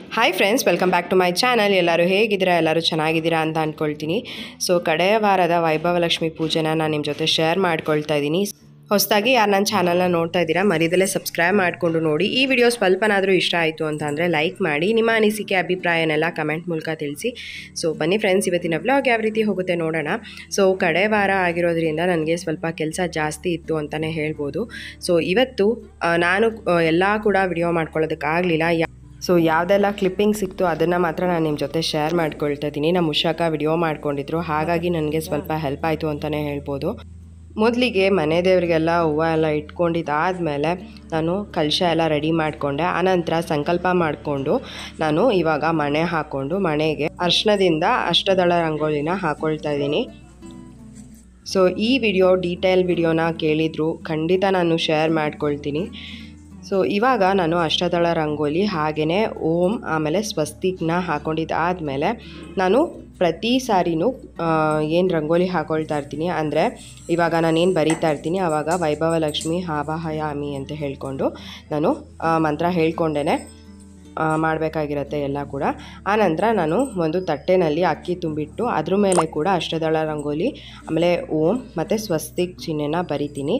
hi friends welcome back to my channel ಎಲ್ಲರೂ ಹೇಗಿದ್ದೀರಾ ಎಲ್ಲರೂ ಚೆನ್ನಾಗಿದ್ದೀರಾ ಅಂತ ಅಂದ್ಕೊಳ್ತೀನಿ ಸೊ ಕಡೆಯ ವಾರದ ವೈಭವಲಕ್ಷ್ಮಿ ಪೂಜೆನ ನಾನು ನಿಮ್ಮ ಜೊತೆ ಶೇರ್ ಮಾಡ್ಕೊಳ್ತಾ ಇದ್ದೀನಿ ಹೊಸದಾಗಿ ಯಾರು ನನ್ನ ಚಾನಲ್ನ ನೋಡ್ತಾ ಇದ್ದೀರಾ ಮರಿದಲ್ಲೇ ಸಬ್ಸ್ಕ್ರೈಬ್ ಮಾಡಿಕೊಂಡು ನೋಡಿ ಈ ವಿಡಿಯೋ ಸ್ವಲ್ಪನಾದರೂ ಇಷ್ಟ ಆಯಿತು ಅಂತ ಅಂದರೆ ಲೈಕ್ ಮಾಡಿ ನಿಮ್ಮ ಅನಿಸಿಕೆ ಅಭಿಪ್ರಾಯನೆಲ್ಲ ಕಮೆಂಟ್ ಮೂಲಕ ತಿಳಿಸಿ ಸೊ ಬನ್ನಿ ಫ್ರೆಂಡ್ಸ್ ಇವತ್ತಿನ ವ್ಲಾಗ್ ಯಾವ ರೀತಿ ಹೋಗುತ್ತೆ ನೋಡೋಣ ಸೊ ಕಡೆ ವಾರ ಆಗಿರೋದ್ರಿಂದ ನನಗೆ ಸ್ವಲ್ಪ ಕೆಲಸ ಜಾಸ್ತಿ ಇತ್ತು ಅಂತಲೇ ಹೇಳ್ಬೋದು ಸೊ ಇವತ್ತು ಆ, ನಾನು ಎಲ್ಲ ಕೂಡ ವಿಡಿಯೋ ಮಾಡ್ಕೊಳ್ಳೋದಕ್ಕಾಗಲಿಲ್ಲ ಸೊ ಯಾವುದೆಲ್ಲ ಕ್ಲಿಪ್ಪಿಂಗ್ ಸಿಕ್ತು ಅದನ್ನು ಮಾತ್ರ ನಾನು ನಿಮ್ಮ ಜೊತೆ ಶೇರ್ ಮಾಡ್ಕೊಳ್ತಾ ಇದ್ದೀನಿ ನಮ್ಮ ಉಷಾಕ ವಿಡಿಯೋ ಮಾಡ್ಕೊಂಡಿದ್ರು ಹಾಗಾಗಿ ನನಗೆ ಸ್ವಲ್ಪ ಹೆಲ್ಪ್ ಆಯಿತು ಅಂತಲೇ ಹೇಳ್ಬೋದು ಮೊದಲಿಗೆ ಮನೆ ದೇವರಿಗೆಲ್ಲ ಹೂವು ಎಲ್ಲ ಇಟ್ಕೊಂಡಿದ್ದಾದಮೇಲೆ ನಾನು ಕಲಶ ಎಲ್ಲ ರೆಡಿ ಮಾಡಿಕೊಂಡೆ ಆನಂತರ ಸಂಕಲ್ಪ ಮಾಡಿಕೊಂಡು ನಾನು ಇವಾಗ ಮಣೆ ಹಾಕ್ಕೊಂಡು ಮಣೆಗೆ ಅರ್ಶನದಿಂದ ಅಷ್ಟದಳ ರಂಗೋಲಿನ ಹಾಕ್ಕೊಳ್ತಾ ಇದ್ದೀನಿ ಸೊ ಈ ವಿಡಿಯೋ ಡೀಟೇಲ್ ವಿಡಿಯೋನ ಕೇಳಿದ್ರು ಖಂಡಿತ ನಾನು ಶೇರ್ ಮಾಡ್ಕೊಳ್ತೀನಿ ಸೊ ಇವಾಗ ನಾನು ಅಷ್ಟದಳ ರಂಗೋಲಿ ಹಾಗೆಯೇ ಓಂ ಆಮೇಲೆ ಸ್ವಸ್ತಿಕ್ನ ಹಾಕ್ಕೊಂಡಿದ್ದಾದಮೇಲೆ ನಾನು ಪ್ರತಿ ಸಾರಿನೂ ಏನು ರಂಗೋಲಿ ಹಾಕೊಳ್ತಾ ಇರ್ತೀನಿ ಅಂದರೆ ಇವಾಗ ನಾನೇನು ಬರೀತಾ ಇರ್ತೀನಿ ಆವಾಗ ವೈಭವ ಲಕ್ಷ್ಮಿ ಹಾವಾಹಯಾಮಿ ಅಂತ ಹೇಳ್ಕೊಂಡು ನಾನು ಆ, ಮಂತ್ರ ಹೇಳ್ಕೊಂಡೇ ಮಾಡಬೇಕಾಗಿರತ್ತೆ ಎಲ್ಲ ಕೂಡ ಆನಂತರ ನಾನು ಒಂದು ತಟ್ಟೆನಲ್ಲಿ ಅಕ್ಕಿ ತುಂಬಿಟ್ಟು ಅದ್ರ ಮೇಲೆ ಕೂಡ ಅಷ್ಟದಳ ರಂಗೋಲಿ ಆಮೇಲೆ ಓಂ ಮತ್ತು ಸ್ವಸ್ತಿಕ್ ಚಿಹ್ನೆನ ಬರಿತೀನಿ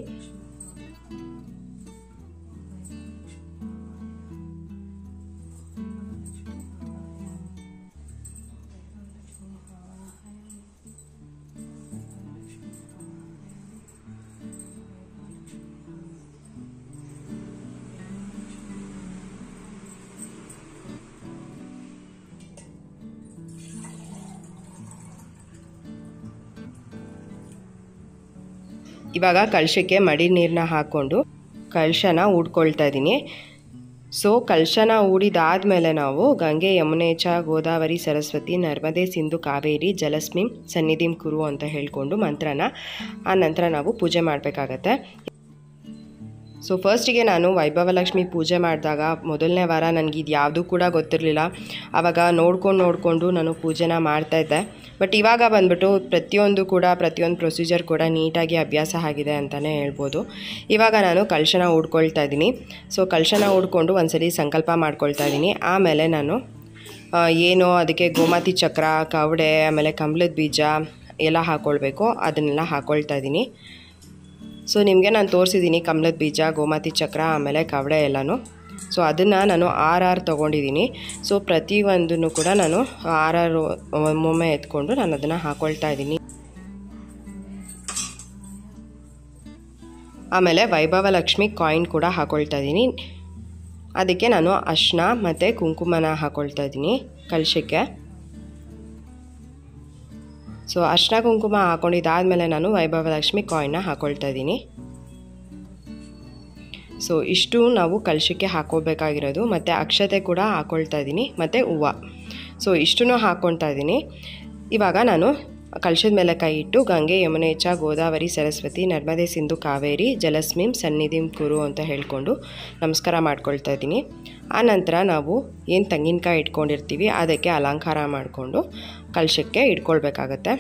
ಇವಾಗ ಕಲಶಕ್ಕೆ ಮಡಿ ನೀರನ್ನ ಹಾಕ್ಕೊಂಡು ಕಲಶನ ಊಡ್ಕೊಳ್ತಾ ಇದ್ದೀನಿ ಸೊ ಕಲಶನ ಊಡಿದಾದ್ಮೇಲೆ ನಾವು ಗಂಗೆ ಯಮುನೆ ಚ ಗೋದಾವರಿ ಸರಸ್ವತಿ ನರ್ಮದೆ ಸಿಂಧು ಕಾವೇರಿ ಜಲಸ್ಮಿಂ ಸನ್ನಿಧಿಂ ಕುರು ಅಂತ ಹೇಳ್ಕೊಂಡು ಮಂತ್ರನ ಆ ನಂತರ ನಾವು ಪೂಜೆ ಮಾಡಬೇಕಾಗತ್ತೆ ಸೊ ಫಸ್ಟಿಗೆ ನಾನು ವೈಭವಲಕ್ಷ್ಮಿ ಪೂಜೆ ಮಾಡಿದಾಗ ಮೊದಲನೇ ವಾರ ನನಗೆ ಇದು ಯಾವುದೂ ಕೂಡ ಗೊತ್ತಿರಲಿಲ್ಲ ಆವಾಗ ನೋಡ್ಕೊಂಡು ನೋಡಿಕೊಂಡು ನಾನು ಪೂಜೆನ ಮಾಡ್ತಾಯಿದ್ದೆ ಬಟ್ ಇವಾಗ ಬಂದ್ಬಿಟ್ಟು ಪ್ರತಿಯೊಂದು ಕೂಡ ಪ್ರತಿಯೊಂದು ಪ್ರೊಸೀಜರ್ ಕೂಡ ನೀಟಾಗಿ ಅಭ್ಯಾಸ ಆಗಿದೆ ಅಂತಲೇ ಹೇಳ್ಬೋದು ಇವಾಗ ನಾನು ಕಲಶನ ಹೂಡ್ಕೊಳ್ತಾ ಇದ್ದೀನಿ ಸೊ ಕಲಶನ ಹೂಡ್ಕೊಂಡು ಒಂದ್ಸಲಿ ಸಂಕಲ್ಪ ಮಾಡ್ಕೊಳ್ತಾ ಇದ್ದೀನಿ ಆಮೇಲೆ ನಾನು ಆ, ಏನು ಅದಕ್ಕೆ ಗೋಮಾತಿ ಚಕ್ರ ಕವಡೆ ಆಮೇಲೆ ಕಂಬಳದ ಬೀಜ ಎಲ್ಲ ಹಾಕ್ಕೊಳ್ಬೇಕು ಅದನ್ನೆಲ್ಲ ಹಾಕ್ಕೊಳ್ತಾ ಇದ್ದೀನಿ ಸೊ ನಿಮಗೆ ನಾನು ತೋರಿಸಿದ್ದೀನಿ ಕಮಲದ ಬೀಜ ಗೋಮಾತಿ ಚಕ್ರ ಆಮೇಲೆ ಕವಡೆ ಎಲ್ಲನೂ ಸೊ ಅದನ್ನು ನಾನು ಆರ್ ಆರ್ ತೊಗೊಂಡಿದ್ದೀನಿ ಸೊ ಪ್ರತಿಯೊಂದನ್ನು ಕೂಡ ನಾನು ಆರ್ ಆರ್ ಒಮ್ಮೊಮ್ಮೆ ಎತ್ಕೊಂಡು ನಾನು ಅದನ್ನು ಹಾಕ್ಕೊಳ್ತಾ ಇದ್ದೀನಿ ಆಮೇಲೆ ವೈಭವ ಲಕ್ಷ್ಮಿ ಕಾಯಿನ್ ಕೂಡ ಹಾಕ್ಕೊಳ್ತಾ ಇದ್ದೀನಿ ಅದಕ್ಕೆ ನಾನು ಅರ್ಶಿನ ಮತ್ತು ಕುಂಕುಮನ ಹಾಕ್ಕೊಳ್ತಾ ಇದ್ದೀನಿ ಕಲಶಕ್ಕೆ ಸೊ ಅರ್ಶಿನ ಕುಂಕುಮ ಹಾಕ್ಕೊಂಡಿದ್ದಾದಮೇಲೆ ನಾನು ವೈಭವಲಕ್ಷ್ಮಿ ಕಾಯಿನ್ನ ಹಾಕ್ಕೊಳ್ತಾ ಇದ್ದೀನಿ ಸೊ ಇಷ್ಟು ನಾವು ಕಲಶಕ್ಕೆ ಹಾಕ್ಕೋಬೇಕಾಗಿರೋದು ಮತ್ತು ಅಕ್ಷತೆ ಕೂಡ ಹಾಕ್ಕೊಳ್ತಾ ಇದ್ದೀನಿ ಮತ್ತು ಹೂವು ಸೊ ಇಷ್ಟನ್ನು ಹಾಕ್ಕೊಳ್ತಾ ಇದ್ದೀನಿ ಇವಾಗ ನಾನು ಕಲಶದ ಮೇಲೆ ಕೈ ಇಟ್ಟು ಗಂಗೆ ಯಮುನೆ ಚ ಗೋದಾವರಿ ಸರಸ್ವತಿ ನರ್ಮದೆ ಸಿಂಧು ಕಾವೇರಿ ಜಲಸ್ಮಿಂ ಸನ್ನಿಧಿಂ ಕುರು ಅಂತ ಹೇಳ್ಕೊಂಡು ನಮಸ್ಕಾರ ಮಾಡ್ಕೊಳ್ತಾ ಇದ್ದೀನಿ ಆನಂತರ ನಾವು ಏನು ತೆಂಗಿನಕಾಯಿ ಇಟ್ಕೊಂಡಿರ್ತೀವಿ ಅದಕ್ಕೆ ಅಲಂಕಾರ ಮಾಡಿಕೊಂಡು ಕಲಶಕ್ಕೆ ಇಟ್ಕೊಳ್ಬೇಕಾಗತ್ತೆ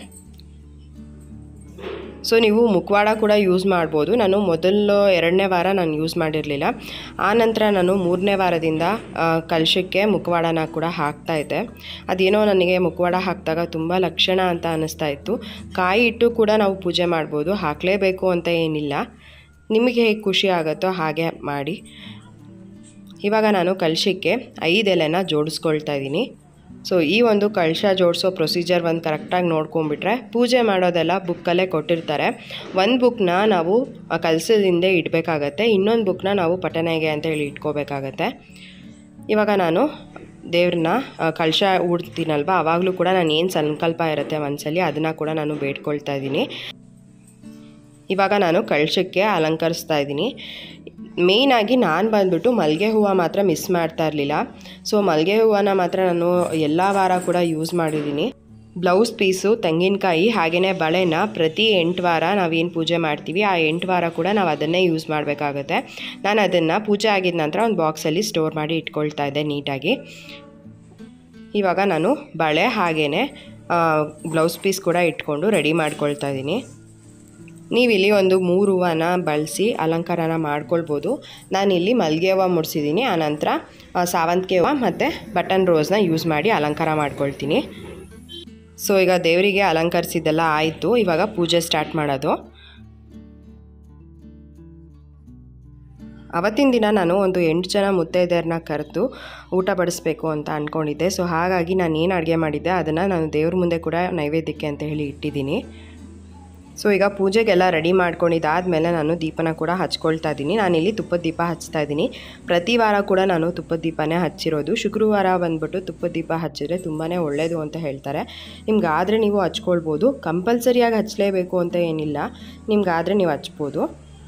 ಸೊ ನೀವು ಮುಖವಾಡ ಕೂಡ ಯೂಸ್ ಮಾಡ್ಬೋದು ನಾನು ಮೊದಲು ಎರಡನೇ ವಾರ ನಾನು ಯೂಸ್ ಮಾಡಿರಲಿಲ್ಲ ಆನಂತರ ನಾನು ಮೂರನೇ ವಾರದಿಂದ ಆ, ಕಲಶಕ್ಕೆ ಮುಖವಾಡನ ಕೂಡ ಹಾಕ್ತಾ ಇದ್ದೆ ಅದೇನೋ ನನಗೆ ಮುಖವಾಡ ಹಾಕಿದಾಗ ತುಂಬ ಲಕ್ಷಣ ಅಂತ ಅನ್ನಿಸ್ತಾ ಇತ್ತು ಕಾಯಿ ಇಟ್ಟು ಕೂಡ ನಾವು ಪೂಜೆ ಮಾಡ್ಬೋದು ಹಾಕಲೇಬೇಕು ಅಂತ ಏನಿಲ್ಲ ನಿಮಗೆ ಹೇಗೆ ಖುಷಿ ಆಗುತ್ತೋ ಹಾಗೆ ಮಾಡಿ ಇವಾಗ ನಾನು ಕಲಶಕ್ಕೆ ಐದು ಎಲೆನ ಜೋಡಿಸ್ಕೊಳ್ತಾ ಇದ್ದೀನಿ ಸೊ ಈ ಒಂದು ಕಳಶ ಜೋಡಿಸೋ ಪ್ರೊಸೀಜರ್ ಒಂದು ಕರೆಕ್ಟಾಗಿ ನೋಡ್ಕೊಂಬಿಟ್ರೆ ಪೂಜೆ ಮಾಡೋದೆಲ್ಲ ಬುಕ್ಕಲ್ಲೇ ಕೊಟ್ಟಿರ್ತಾರೆ ಒಂದು ಬುಕ್ನ ನಾವು ಆ ಕಲಸದಿಂದ ಇಡಬೇಕಾಗತ್ತೆ ಇನ್ನೊಂದು ಬುಕ್ನ ನಾವು ಪಠನೆಗೆ ಅಂತ ಹೇಳಿ ಇಟ್ಕೋಬೇಕಾಗತ್ತೆ ಇವಾಗ ನಾನು ದೇವ್ರನ್ನ ಕಳಶ ಉಡ್ತೀನಲ್ವ ಆವಾಗಲೂ ಕೂಡ ನಾನು ಏನು ಸಂಕಲ್ಪ ಇರುತ್ತೆ ಒಂದ್ಸಲಿ ಅದನ್ನು ಕೂಡ ನಾನು ಬೇಡ್ಕೊಳ್ತಾ ಇದ್ದೀನಿ ಇವಾಗ ನಾನು ಕಳಶಕ್ಕೆ ಅಲಂಕರಿಸ್ತಾ ಇದ್ದೀನಿ ಮೇಯ್ನಾಗಿ ನಾನು ಬಂದ್ಬಿಟ್ಟು ಮಲ್ಲಿಗೆ ಹೂವು ಮಾತ್ರ ಮಿಸ್ ಮಾಡ್ತಾ ಇರಲಿಲ್ಲ ಸೊ ಮಲ್ಲಿಗೆ ಹೂವನ್ನ ಮಾತ್ರ ನಾನು ಎಲ್ಲ ವಾರ ಕೂಡ ಯೂಸ್ ಮಾಡಿದ್ದೀನಿ ಬ್ಲೌಸ್ ಪೀಸು ತೆಂಗಿನಕಾಯಿ ಹಾಗೆಯೇ ಬಳೆನ ಪ್ರತಿ ಎಂಟು ವಾರ ನಾವೇನು ಪೂಜೆ ಮಾಡ್ತೀವಿ ಆ ಎಂಟು ವಾರ ಕೂಡ ನಾವು ಅದನ್ನೇ ಯೂಸ್ ಮಾಡಬೇಕಾಗುತ್ತೆ ನಾನು ಅದನ್ನು ಪೂಜೆ ಆಗಿದ ನಂತರ ಒಂದು ಬಾಕ್ಸಲ್ಲಿ ಸ್ಟೋರ್ ಮಾಡಿ ಇಟ್ಕೊಳ್ತಾ ಇದ್ದೆ ನೀಟಾಗಿ ಇವಾಗ ನಾನು ಬಳೆ ಹಾಗೆಯೇ ಬ್ಲೌಸ್ ಪೀಸ್ ಕೂಡ ಇಟ್ಕೊಂಡು ರೆಡಿ ಮಾಡ್ಕೊಳ್ತಾ ಇದ್ದೀನಿ ನೀವು ಇಲ್ಲಿ ಒಂದು ಮೂರು ಹೂವನ ಬಳಸಿ ಅಲಂಕಾರನ ಮಾಡ್ಕೊಳ್ಬೋದು ನಾನಿಲ್ಲಿ ಮಲ್ಲಿಗೆ ಹೂವು ಮುಡಿಸಿದ್ದೀನಿ ಆನಂತರ ಆ, ಸಾವಂತಿಗೆ ಹೂವು ಮತ್ತು ಬಟನ್ ರೋಸ್ನ ಯೂಸ್ ಮಾಡಿ ಅಲಂಕಾರ ಮಾಡ್ಕೊಳ್ತೀನಿ ಸೊ ಈಗ ದೇವರಿಗೆ ಅಲಂಕರಿಸಿದ್ದೆಲ್ಲ ಆಯಿತು ಇವಾಗ ಪೂಜೆ ಸ್ಟಾರ್ಟ್ ಮಾಡೋದು ಅವತ್ತಿನ ದಿನ ನಾನು ಒಂದು ಎಂಟು ಜನ ಮುತ್ತೈದೆಯರನ್ನ ಕರೆದು ಊಟ ಬಡಿಸ್ಬೇಕು ಅಂತ ಅಂದ್ಕೊಂಡಿದ್ದೆ ಸೊ ಹಾಗಾಗಿ ನಾನು ಏನು ಅಡುಗೆ ಮಾಡಿದ್ದೆ ಅದನ್ನು ನಾನು ದೇವ್ರ ಮುಂದೆ ಕೂಡ ನೈವೇದ್ಯಕ್ಕೆ ಅಂತ ಹೇಳಿ ಇಟ್ಟಿದ್ದೀನಿ ಸೊ ಈಗ ಪೂಜೆಗೆಲ್ಲ ರೆಡಿ ಮಾಡ್ಕೊಂಡಿದ್ದಾದಮೇಲೆ ನಾನು ದೀಪನ ಕೂಡ ಹಚ್ಕೊಳ್ತಾ ಇದ್ದೀನಿ ನಾನಿಲ್ಲಿ ತುಪ್ಪದ ದೀಪ ಹಚ್ತಾ ಇದ್ದೀನಿ ಪ್ರತಿ ವಾರ ಕೂಡ ನಾನು ತುಪ್ಪದ ದೀಪನೇ ಹಚ್ಚಿರೋದು ಶುಕ್ರವಾರ ಬಂದ್ಬಿಟ್ಟು ತುಪ್ಪದ ದೀಪ ಹಚ್ಚಿದ್ರೆ ತುಂಬಾ ಒಳ್ಳೆಯದು ಅಂತ ಹೇಳ್ತಾರೆ ನಿಮ್ಗಾದರೆ ನೀವು ಹಚ್ಕೊಳ್ಬೋದು ಕಂಪಲ್ಸರಿಯಾಗಿ ಹಚ್ಚಲೇಬೇಕು ಅಂತ ಏನಿಲ್ಲ ನಿಮ್ಗಾದರೆ ನೀವು ಹಚ್ಬೋದು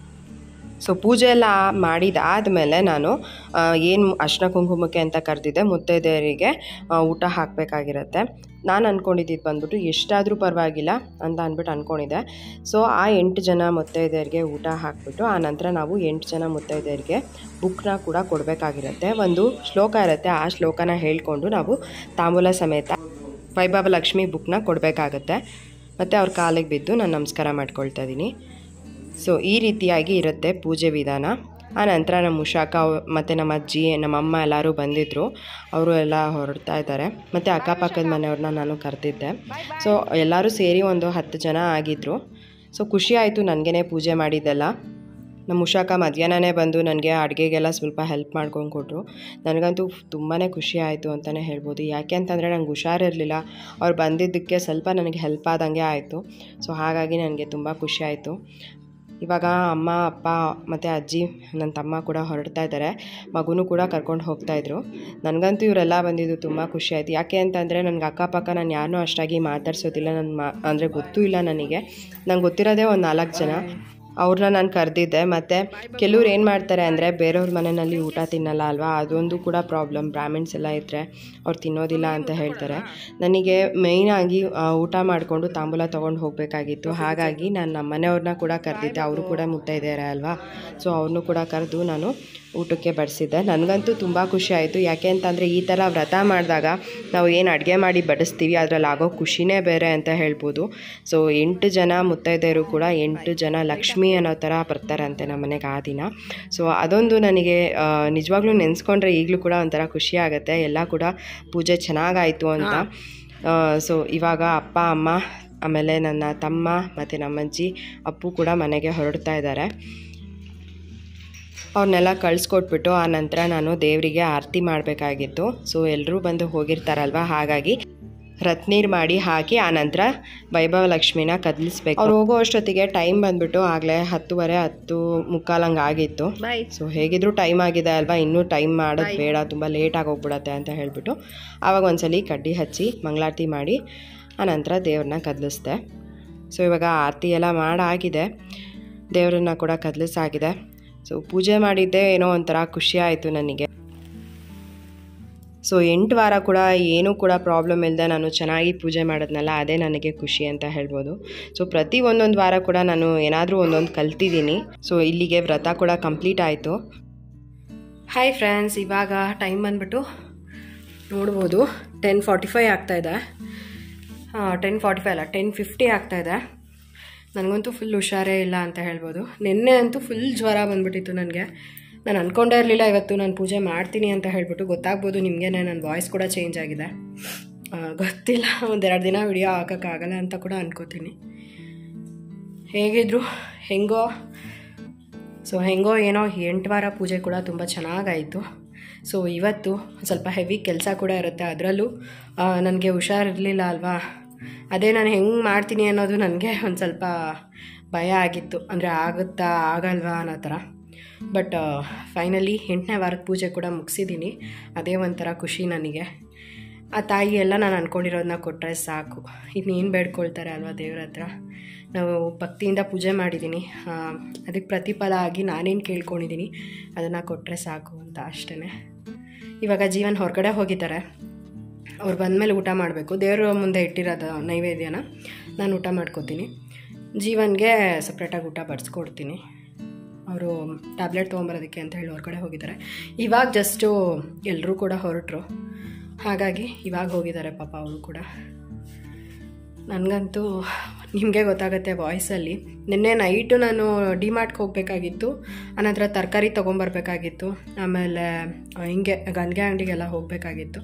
ಸೊ ಪೂಜೆ ಎಲ್ಲ ಮಾಡಿದಾದಮೇಲೆ ನಾನು ಏನು ಅರ್ಶಿನ ಕುಂಕುಮಕ್ಕೆ ಅಂತ ಕರೆದಿದ್ದೆ ಮುತ್ತೈದೆಯರಿಗೆ ಆ, ಊಟ ಹಾಕಬೇಕಾಗಿರತ್ತೆ ನಾನು ಅಂದ್ಕೊಂಡಿದ್ದು ಬಂದ್ಬಿಟ್ಟು ಎಷ್ಟಾದರೂ ಪರವಾಗಿಲ್ಲ ಅಂತ ಅಂದ್ಬಿಟ್ಟು ಅಂದ್ಕೊಂಡಿದ್ದೆ ಸೊ ಆ ಎಂಟು ಜನ ಮುತ್ತೈದೆಯರಿಗೆ ಊಟ ಹಾಕ್ಬಿಟ್ಟು ಆ ನಂತರ ನಾವು ಎಂಟು ಜನ ಮುತ್ತೈದೆಯರಿಗೆ ಬುಕ್ನ ಕೂಡ ಕೊಡಬೇಕಾಗಿರುತ್ತೆ ಒಂದು ಶ್ಲೋಕ ಇರುತ್ತೆ ಆ ಶ್ಲೋಕನ ಹೇಳ್ಕೊಂಡು ನಾವು ತಾಂಬೂಲ ಸಮೇತ ವೈಭವ ಲಕ್ಷ್ಮಿ ಬುಕ್ನ ಕೊಡಬೇಕಾಗತ್ತೆ ಮತ್ತು ಅವ್ರ ಕಾಲಿಗೆ ಬಿದ್ದು ನಾನು ನಮಸ್ಕಾರ ಮಾಡ್ಕೊಳ್ತಾ ಇದ್ದೀನಿ ಸೊ ಈ ರೀತಿಯಾಗಿ ಇರುತ್ತೆ ಪೂಜೆ ವಿಧಾನ ಆ ನಂತರ ನಮ್ಮ ಉಷಾಕ ಮತ್ತು ನಮ್ಮ ಅಜ್ಜಿ ನಮ್ಮ ಅಮ್ಮ ಎಲ್ಲರೂ ಬಂದಿದ್ದರು ಅವರು ಎಲ್ಲ ಹೊರಡ್ತಾ ಇದ್ದಾರೆ ಮತ್ತು ಅಕ್ಕಪಕ್ಕದ ಮನೆಯವ್ರನ್ನ ನಾನು ಕರೆದಿದ್ದೆ ಸೊ ಎಲ್ಲರೂ ಸೇರಿ ಒಂದು ಹತ್ತು ಜನ ಆಗಿದ್ದರು ಸೊ ಖುಷಿ ಆಯಿತು ನನಗೇ ಪೂಜೆ ಮಾಡಿದ್ದೆಲ್ಲ ನಮ್ಮ ಉಷಾಕ ಮಧ್ಯಾಹ್ನನೇ ಬಂದು ನನಗೆ ಅಡುಗೆಗೆಲ್ಲ ಸ್ವಲ್ಪ ಹೆಲ್ಪ್ ಮಾಡ್ಕೊಂಡು ಕೊಟ್ಟರು ನನಗಂತೂ ತುಂಬಾ ಖುಷಿ ಆಯಿತು ಅಂತಲೇ ಹೇಳ್ಬೋದು ಯಾಕೆ ಅಂತಂದರೆ ನಂಗೆ ಹುಷಾರಿರಲಿಲ್ಲ ಅವ್ರು ಬಂದಿದ್ದಕ್ಕೆ ಸ್ವಲ್ಪ ನನಗೆ ಹೆಲ್ಪ್ ಆದಂಗೆ ಆಯಿತು ಸೊ ಹಾಗಾಗಿ ನನಗೆ ತುಂಬ ಖುಷಿ ಆಯಿತು ಇವಾಗ ಅಮ್ಮ ಅಪ್ಪ ಮತ್ತು ಅಜ್ಜಿ ನನ್ನ ತಮ್ಮ ಕೂಡ ಹೊರಡ್ತಾ ಇದ್ದಾರೆ ಮಗುನೂ ಕೂಡ ಕರ್ಕೊಂಡು ಹೋಗ್ತಾಯಿದ್ರು ನನಗಂತೂ ಇವರೆಲ್ಲ ಬಂದಿದ್ದು ತುಂಬ ಖುಷಿ ಆಯಿತು ಯಾಕೆ ಅಂತಂದರೆ ನನಗೆ ಅಕ್ಕಪಕ್ಕ ನಾನು ಯಾರನ್ನೂ ಅಷ್ಟಾಗಿ ಮಾತಾಡ್ಸೋದಿಲ್ಲ ನನ್ನ ಮಾ ಅಂದರೆ ಗೊತ್ತೂ ಇಲ್ಲ ನನಗೆ ನಂಗೆ ಗೊತ್ತಿರೋದೇ ಒಂದು ನಾಲ್ಕು ಜನ ಅವ್ರನ್ನ ನಾನು ಕರೆದಿದ್ದೆ ಮತ್ತು ಕೆಲವ್ರು ಏನು ಮಾಡ್ತಾರೆ ಅಂದರೆ ಬೇರೆಯವ್ರ ಮನೆಯಲ್ಲಿ ಊಟ ತಿನ್ನಲ್ಲ ಅಲ್ವಾ ಅದೊಂದು ಕೂಡ ಪ್ರಾಬ್ಲಮ್ ಬ್ರಾಹ್ಮಿಣ್ಸ್ ಎಲ್ಲ ಇದ್ದರೆ ಅವ್ರು ತಿನ್ನೋದಿಲ್ಲ ಅಂತ ಹೇಳ್ತಾರೆ ನನಗೆ ಮೇಯ್ನಾಗಿ ಊಟ ಮಾಡಿಕೊಂಡು ತಾಂಬೂಲ ತೊಗೊಂಡು ಹೋಗಬೇಕಾಗಿತ್ತು ಹಾಗಾಗಿ ನಾನು ನಮ್ಮ ಮನೆಯವ್ರನ್ನ ಕೂಡ ಕರೆದಿದ್ದೆ ಅವರು ಕೂಡ ಮುತ್ತೈದೆಯರೇ ಅಲ್ವಾ ಸೊ ಅವ್ರನ್ನೂ ಕೂಡ ಕರೆದು ನಾನು ಊಟಕ್ಕೆ ಬಡಿಸಿದ್ದೆ ನನಗಂತೂ ತುಂಬ ಖುಷಿ ಆಯಿತು ಯಾಕೆ ಅಂತಂದರೆ ಈ ಥರ ವ್ರತ ಮಾಡಿದಾಗ ನಾವು ಏನು ಅಡುಗೆ ಮಾಡಿ ಬಡಿಸ್ತೀವಿ ಅದರಲ್ಲಿ ಆಗೋ ಖುಷಿನೇ ಬೇರೆ ಅಂತ ಹೇಳ್ಬೋದು ಸೊ ಎಂಟು ಜನ ಮುತ್ತೈದೆಯರು ಕೂಡ ಎಂಟು ಜನ ಲಕ್ಷ್ಮಿ ಅನ್ನೋ ಥರ ಬರ್ತಾರಂತೆ ನಮ್ಮ ಮನೆಗೆ ಆ ದಿನ ಸೊ ಅದೊಂದು ನನಗೆ ಆ, ನಿಜವಾಗ್ಲೂ ನೆನೆಸ್ಕೊಂಡ್ರೆ ಈಗಲೂ ಕೂಡ ಒಂಥರ ಖುಷಿ ಆಗುತ್ತೆ ಎಲ್ಲ ಕೂಡ ಪೂಜೆ ಚೆನ್ನಾಗಾಯಿತು ಅಂತ ಸೊ ಇವಾಗ ಅಪ್ಪ ಅಮ್ಮ ಆಮೇಲೆ ನನ್ನ ತಮ್ಮ ಮತ್ತು ನಮ್ಮಜ್ಜಿ ಅಪ್ಪು ಕೂಡ ಮನೆಗೆ ಹೊರಡ್ತಾ ಇದ್ದಾರೆ ಅವ್ರನ್ನೆಲ್ಲ ಕಳಿಸ್ಕೊಟ್ಬಿಟ್ಟು ಆ ನಂತರ ನಾನು ದೇವರಿಗೆ ಆರತಿ ಮಾಡಬೇಕಾಗಿತ್ತು ಸೊ ಎಲ್ಲರೂ ಬಂದು ಹೋಗಿರ್ತಾರಲ್ವ ಹಾಗಾಗಿ ರತ್ನೀರ್ ಮಾಡಿ ಹಾಕಿ ಆ ನಂತರ ವೈಭವ ಲಕ್ಷ್ಮಿನ ಕದಲಿಸ್ಬೇಕು ಅವ್ರು ಹೋಗೋ ಅಷ್ಟೊತ್ತಿಗೆ ಟೈಮ್ ಬಂದ್ಬಿಟ್ಟು ಆಗಲೇ ಹತ್ತುವರೆ ಹತ್ತು ಮುಕ್ಕಾಲಂಗೆ ಆಗಿತ್ತು ಸೊ ಹೇಗಿದ್ರು ಟೈಮ್ ಆಗಿದೆ ಅಲ್ವಾ ಇನ್ನೂ ಟೈಮ್ ಮಾಡೋದು ಬೇಡ ತುಂಬ ಲೇಟ್ ಆಗೋಗ್ಬಿಡತ್ತೆ ಅಂತ ಹೇಳಿಬಿಟ್ಟು ಆವಾಗ ಒಂದ್ಸಲಿ ಕಡ್ಡಿ ಹಚ್ಚಿ ಮಂಗಳಾರತಿ ಮಾಡಿ ಆ ನಂತರ ದೇವ್ರನ್ನ ಕದಲಿಸ್ದೆ ಸೊ ಇವಾಗ ಆರತಿ ಎಲ್ಲ ಮಾಡಾಗಿದೆ ದೇವರನ್ನ ಕೂಡ ಕದಲಿಸಾಗಿದೆ ಸೊ ಪೂಜೆ ಮಾಡಿದ್ದೆ ಏನೋ ಒಂಥರ ಖುಷಿ ಆಯಿತು ನನಗೆ ಸೊ ಎಂಟು ವಾರ ಕೂಡ ಏನೂ ಕೂಡ ಪ್ರಾಬ್ಲಮ್ ಇಲ್ಲದೆ ನಾನು ಚೆನ್ನಾಗಿ ಪೂಜೆ ಮಾಡೋದ್ನಲ್ಲ ಅದೇ ನನಗೆ ಖುಷಿ ಅಂತ ಹೇಳ್ಬೋದು ಸೊ ಪ್ರತಿ ಒಂದೊಂದು ವಾರ ಕೂಡ ನಾನು ಏನಾದರೂ ಒಂದೊಂದು ಕಲ್ತಿದ್ದೀನಿ ಸೊ ಇಲ್ಲಿಗೆ ವ್ರತ ಕೂಡ ಕಂಪ್ಲೀಟ್ ಆಯಿತು ಹಾಯ್ ಫ್ರೆಂಡ್ಸ್ ಇವಾಗ ಟೈಮ್ ಬಂದ್ಬಿಟ್ಟು ನೋಡ್ಬೋದು ಟೆನ್ ಫಾರ್ಟಿ ಫೈ ಆಗ್ತಾಯಿದೆ ಟೆನ್ ಫಾರ್ಟಿ ಫೈ ಅಲ್ಲ ಟೆನ್ ಫಿಫ್ಟಿ ಆಗ್ತಾಯಿದೆ ನನಗಂತೂ ಫುಲ್ ಹುಷಾರೇ ಇಲ್ಲ ಅಂತ ಹೇಳ್ಬೋದು ನಿನ್ನೆ ಅಂತೂ ಫುಲ್ ಜ್ವರ ಬಂದ್ಬಿಟ್ಟಿತ್ತು ನನಗೆ ನಾನು ಅಂದ್ಕೊಂಡೇ ಇರಲಿಲ್ಲ ಇವತ್ತು ನಾನು ಪೂಜೆ ಮಾಡ್ತೀನಿ ಅಂತ ಹೇಳ್ಬಿಟ್ಟು ಗೊತ್ತಾಗ್ಬೋದು ನಿಮಗೆ ನನ್ನ ವಾಯ್ಸ್ ಕೂಡ ಚೇಂಜ್ ಆಗಿದೆ ಆ, ಗೊತ್ತಿಲ್ಲ ಒಂದೆರಡು ದಿನ ವಿಡಿಯೋ ಹಾಕೋಕ್ಕಾಗಲ್ಲ ಅಂತ ಕೂಡ ಅನ್ಕೋತೀನಿ ಹೇಗಿದ್ರು ಹೆಂಗೋ ಸೊ ಹೆಂಗೋ ಏನೋ ಎಂಟು ವಾರ ಪೂಜೆ ಕೂಡ ತುಂಬ ಚೆನ್ನಾಗಾಯಿತು ಸೊ ಇವತ್ತು ಸ್ವಲ್ಪ ಹೆವಿ ಕೆಲಸ ಕೂಡ ಇರುತ್ತೆ ಅದರಲ್ಲೂ ನನಗೆ ಹುಷಾರಿರಲಿಲ್ಲ ಅಲ್ವಾ ಅದೇ ನಾನು ಹೆಂಗೆ ಮಾಡ್ತೀನಿ ಅನ್ನೋದು ನನಗೆ ಒಂದು ಸ್ವಲ್ಪ ಭಯ ಆಗಿತ್ತು ಅಂದರೆ ಆಗುತ್ತಾ ಆಗಲ್ವಾ ಅನ್ನೋ ಥರ ಬಟ್ ಫೈನಲಿ ಎಂಟನೇ ವಾರದ ಪೂಜೆ ಕೂಡ ಮುಗಿಸಿದ್ದೀನಿ ಅದೇ ಒಂಥರ ಖುಷಿ ನನಗೆ ಆ ತಾಯಿ ಎಲ್ಲ ನಾನು ಅಂದ್ಕೊಂಡಿರೋದನ್ನ ಕೊಟ್ಟರೆ ಸಾಕು ಇನ್ನೇನು ಬೇಡ್ಕೊಳ್ತಾರೆ ಅಲ್ವಾ ದೇವ್ರ ಹತ್ರ ನಾವು ಭಕ್ತಿಯಿಂದ ಪೂಜೆ ಮಾಡಿದ್ದೀನಿ ಆ, ಅದಕ್ಕೆ ಪ್ರತಿಫಲ ಆಗಿ ನಾನೇನು ಕೇಳ್ಕೊಂಡಿದ್ದೀನಿ ಅದನ್ನು ಕೊಟ್ಟರೆ ಸಾಕು ಅಂತ ಅಷ್ಟೇ ಇವಾಗ ಜೀವನ್ ಹೊರಗಡೆ ಹೋಗಿದ್ದಾರೆ ಅವ್ರು ಬಂದಮೇಲೆ ಊಟ ಮಾಡಬೇಕು ದೇವ್ರ ಮುಂದೆ ಇಟ್ಟಿರೋದು ನೈವೇದ್ಯನ ನಾನು ಊಟ ಮಾಡ್ಕೋತೀನಿ ಜೀವನ್ಗೆ ಸಪ್ರೇಟಾಗಿ ಊಟ ಬಡಿಸ್ಕೊಡ್ತೀನಿ ಅವರು ಟ್ಯಾಬ್ಲೆಟ್ ತೊಗೊಂಬರೋದಕ್ಕೆ ಅಂತ ಹೇಳಿ ಹೊರಗಡೆ ಹೋಗಿದ್ದಾರೆ ಇವಾಗ ಜಸ್ಟು ಎಲ್ಲರೂ ಕೂಡ ಹೊರಟರು ಹಾಗಾಗಿ ಇವಾಗ ಹೋಗಿದ್ದಾರೆ ಪಾಪ ಅವರು ಕೂಡ ನನಗಂತೂ ನಿಮಗೆ ಗೊತ್ತಾಗುತ್ತೆ ವಾಯ್ಸಲ್ಲಿ ನಿನ್ನೆ ನೈಟು ನಾನು ಡಿಮಾರ್ಟ್ಗೆ ಹೋಗಬೇಕಾಗಿತ್ತು ಅನಂತರ ತರಕಾರಿ ತೊಗೊಂಬರ್ಬೇಕಾಗಿತ್ತು ಆಮೇಲೆ ಆ, ಹಿಂಗೆ ಗಂಗೆ ಅಂಗಡಿಗೆಲ್ಲ ಹೋಗಬೇಕಾಗಿತ್ತು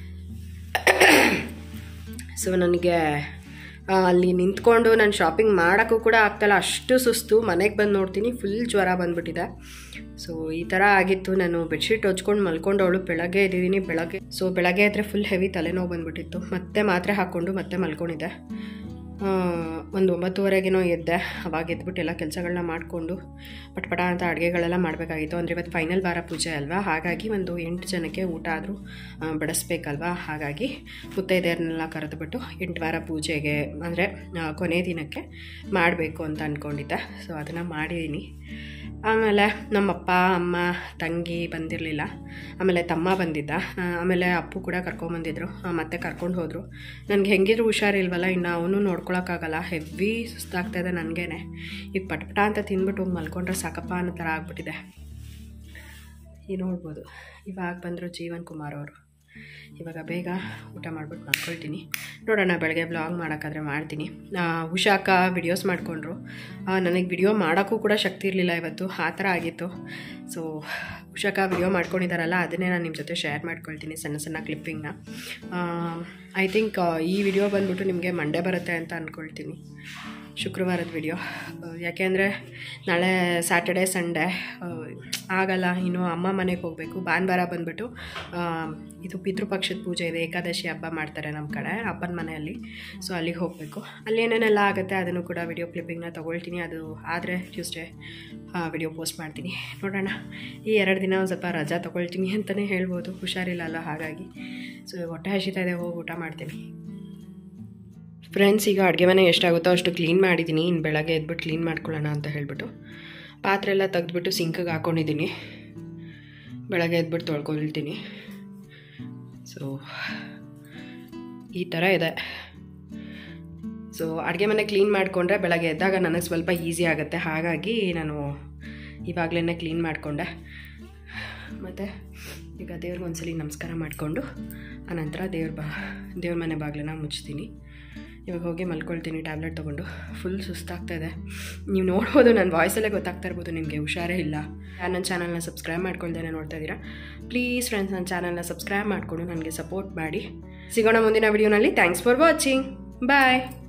ಸೊ ನನಗೆ ಆ, ಅಲ್ಲಿ ನಿಂತ್ಕೊಂಡು ನಾನು ಶಾಪಿಂಗ್ ಮಾಡೋಕ್ಕೂ ಕೂಡ ಆಗ್ತಾಯಿಲ್ಲ ಅಷ್ಟು ಸುಸ್ತು ಮನೆಗೆ ಬಂದು ನೋಡ್ತೀನಿ ಫುಲ್ ಜ್ವರ ಬಂದುಬಿಟ್ಟಿದೆ ಸೊ ಈ ಥರ ಆಗಿತ್ತು ನಾನು ಬೆಡ್ಶೀಟ್ ಹೊಚ್ಕೊಂಡು ಮಲ್ಕೊಂಡವಳು ಬೆಳಗ್ಗೆ ಇದ್ದೀನಿ ಬೆಳಗ್ಗೆ ಸೊ ಬೆಳಗ್ಗೆ ಆದರೆ ಫುಲ್ ಹೆವಿ ತಲೆನೋವು ಬಂದುಬಿಟ್ಟಿತ್ತು ಮತ್ತೆ ಮಾತ್ರೆ ಹಾಕ್ಕೊಂಡು ಮತ್ತೆ ಮಲ್ಕೊಂಡಿದ್ದೆ ಆ, ಒಂದು ಒಂಬತ್ತುವರೆಗೇನೋ ಎದ್ದೆ ಅವಾಗ ಎದ್ಬಿಟ್ಟು ಎಲ್ಲ ಕೆಲಸಗಳನ್ನ ಮಾಡಿಕೊಂಡು ಪಟಪಟ ಅಂತ ಅಡುಗೆಗಳೆಲ್ಲ ಮಾಡಬೇಕಾಗಿತ್ತು ಅಂದರೆ ಇವತ್ತು ಫೈನಲ್ ವಾರ ಪೂಜೆ ಅಲ್ವಾ ಹಾಗಾಗಿ ಒಂದು ಎಂಟು ಜನಕ್ಕೆ ಊಟ ಆದರೂ ಬಡಿಸ್ಬೇಕಲ್ವಾ ಹಾಗಾಗಿ ಮುತ್ತೈದೆಯರನ್ನೆಲ್ಲ ಕರೆದುಬಿಟ್ಟು ಎಂಟು ವಾರ ಪೂಜೆಗೆ ಅಂದರೆ ಕೊನೆ ದಿನಕ್ಕೆ ಮಾಡಬೇಕು ಅಂತ ಅಂದ್ಕೊಂಡಿದ್ದೆ ಸೊ ಅದನ್ನು ಮಾಡಿದ್ದೀನಿ ಆಮೇಲೆ ನಮ್ಮಪ್ಪ ಅಮ್ಮ ತಂಗಿ ಬಂದಿರಲಿಲ್ಲ ಆಮೇಲೆ ತಮ್ಮ ಬಂದಿದ್ದ ಆ, ಆಮೇಲೆ ಅಪ್ಪು ಕೂಡ ಕರ್ಕೊಂಬಂದಿದ್ರು ಆ, ಮತ್ತೆ ಕರ್ಕೊಂಡು ಹೋದರು ನನಗೆ ಹೆಂಗಿದ್ರು ಹುಷಾರಿಲ್ವಲ್ಲ ಇನ್ನು ಅವನು ನೋಡ್ಕೊಳಕ್ಕಾಗಲ್ಲ ಹೆವಿ ಸುಸ್ತಾಗ್ತಾಯಿದೆ ನನಗೇನೆ ಈಗ ಪಟ್ಪಟ ಅಂತ ತಿಂದ್ಬಿಟ್ಟು ಹೋಗಿ ಮಲ್ಕೊಂಡ್ರೆ ಸಾಕಪ್ಪ ಅನ್ನೋ ಥರ ಆಗ್ಬಿಟ್ಟಿದೆ ಈ ನೋಡ್ಬೋದು ಇವಾಗ ಬಂದರು ಜೀವನ್ ಕುಮಾರ್ ಅವರು ಇವಾಗ ಬೇಗ ಊಟ ಮಾಡ್ಬಿಟ್ಟು ಮಾಡ್ಕೊಳ್ತೀನಿ ನೋಡೋಣ ಬೆಳಗ್ಗೆ ಬ್ಲಾಗ್ ಮಾಡೋಕ್ಕಾದ್ರೆ ಮಾಡ್ತೀನಿ ಆ, ಉಷಾಕ ವಿಡಿಯೋಸ್ ಮಾಡಿಕೊಂಡ್ರು ನನಗೆ ವಿಡಿಯೋ ಮಾಡೋಕ್ಕೂ ಕೂಡ ಶಕ್ತಿ ಇರಲಿಲ್ಲ ಇವತ್ತು ಆ ಥರ ಆಗಿತ್ತು ಸೊ ಉಷಾಕ ವಿಡಿಯೋ ಮಾಡ್ಕೊಂಡಿದ್ದಾರಲ್ಲ ಅದನ್ನೇ ನಾನು ನಿಮ್ಮ ಜೊತೆ ಶೇರ್ ಮಾಡ್ಕೊಳ್ತೀನಿ ಸಣ್ಣ ಸಣ್ಣ ಕ್ಲಿಪ್ಪಿಂಗ್ನ ಐ ಥಿಂಕ್ ಈ ವಿಡಿಯೋ ಬಂದ್ಬಿಟ್ಟು ನಿಮಗೆ ಮಂಡೇ ಬರುತ್ತೆ ಅಂತ ಅಂದ್ಕೊಳ್ತೀನಿ ಶುಕ್ರವಾರದ ವಿಡಿಯೋ ಯಾಕೆಂದರೆ ನಾಳೆ ಸ್ಯಾಟರ್ಡೆ ಸಂಡೇ ಆಗಲ್ಲ ಇನ್ನು ಅಮ್ಮ ಮನೆಗೆ ಹೋಗಬೇಕು ಭಾನುವಾರ ಬಂದುಬಿಟ್ಟು ಇದು ಪಿತೃಪಕ್ಷದ ಪೂಜೆ ಇದೆ ಏಕಾದಶಿ ಹಬ್ಬ ಮಾಡ್ತಾರೆ ನಮ್ಮ ಕಡೆ ಅಪ್ಪನ ಮನೆಯಲ್ಲಿ ಸೊ ಅಲ್ಲಿಗೆ ಹೋಗಬೇಕು ಅಲ್ಲಿ ಏನೇನೆಲ್ಲ ಆಗುತ್ತೆ ಅದನ್ನು ಕೂಡ ವಿಡಿಯೋ ಕ್ಲಿಪ್ಪಿಂಗ್ನ ತೊಗೊಳ್ತೀನಿ ಅದು ಆದರೆ ಟ್ಯೂಸ್ಡೇ ವಿಡಿಯೋ ಪೋಸ್ಟ್ ಮಾಡ್ತೀನಿ ನೋಡೋಣ ಈ ಎರಡು ದಿನ ಒಂದು ಸ್ವಲ್ಪ ರಜಾ ತೊಗೊಳ್ತೀನಿ ಅಂತಲೇ ಹೇಳ್ಬೋದು ಹುಷಾರಿಲ್ಲ ಅಲ್ಲ ಹಾಗಾಗಿ ಸೊ ಹೊಟ್ಟೆ ಹಸಿತಾ ಇದೆ ಹೋಗಿ ಊಟ ಮಾಡ್ತೀನಿ ಫ್ರೆಂಡ್ಸ್ ಈಗ ಅಡುಗೆ ಮನೆ ಎಷ್ಟಾಗುತ್ತೋ ಅಷ್ಟು ಕ್ಲೀನ್ ಮಾಡಿದ್ದೀನಿ ಇನ್ನು ಬೆಳಗ್ಗೆ ಎದ್ಬಿಟ್ಟು ಕ್ಲೀನ್ ಮಾಡ್ಕೊಳ್ಳೋಣ ಅಂತ ಹೇಳ್ಬಿಟ್ಟು ಪಾತ್ರೆ ಎಲ್ಲ ತೆಗೆದ್ಬಿಟ್ಟು ಸಿಂಕಿಗೆ ಹಾಕ್ಕೊಂಡಿದ್ದೀನಿ ಬೆಳಗ್ಗೆ ಎದ್ಬಿಟ್ಟು ತೊಳ್ಕೊಳ್ತೀನಿ ಸೊ ಈ ಥರ ಇದೆ ಸೊ ಅಡುಗೆ ಮನೆ ಕ್ಲೀನ್ ಮಾಡಿಕೊಂಡ್ರೆ ಬೆಳಗ್ಗೆ ಎದ್ದಾಗ ನನಗೆ ಸ್ವಲ್ಪ ಈಸಿ ಆಗುತ್ತೆ ಹಾಗಾಗಿ ನಾನು ಇವಾಗಲೇ ಕ್ಲೀನ್ ಮಾಡಿಕೊಂಡೆ ಮತ್ತು ಈಗ ದೇವ್ರಿಗೆ ಒಂದ್ಸಲಿ ನಮಸ್ಕಾರ ಮಾಡಿಕೊಂಡು ಆನಂತರ ದೇವ್ರ ಬಾ ದೇವ್ರ ಮನೆ ಬಾಗಿಲನ್ನ ಮುಚ್ತೀನಿ ಇವಾಗ ಹೋಗಿ ಮಲ್ಕೊಳ್ತೀನಿ ಟ್ಯಾಬ್ಲೆಟ್ ತೊಗೊಂಡು ಫುಲ್ ಸುಸ್ತಾಗ್ತಾ ಇದೆ ನೀವು ನೋಡ್ಬೋದು ನನ್ನ ವಾಯ್ಸಲ್ಲೇ ಗೊತ್ತಾಗ್ತಾ ಇರ್ಬೋದು ನಿಮಗೆ ಹುಷಾರೇ ಇಲ್ಲ ಯಾರು ನನ್ನ ಚಾನಲ್ನ ಸಬ್ಸ್ಕ್ರೈಬ್ ಮಾಡ್ಕೊಳ್ದೇನೆ ನೋಡ್ತಾ ಇದ್ದೀರಾ ಪ್ಲೀಸ್ ಫ್ರೆಂಡ್ಸ್ ನನ್ನ ಚಾನಲ್ನ ಸಬ್ಸ್ಕ್ರೈಬ್ ಮಾಡಿಕೊಂಡು ನನಗೆ ಸಪೋರ್ಟ್ ಮಾಡಿ ಸಿಗೋಣ ಮುಂದಿನ ವಿಡಿಯೋನಲ್ಲಿ ಥ್ಯಾಂಕ್ಸ್ ಫಾರ್ ವಾಚಿಂಗ್ ಬಾಯ್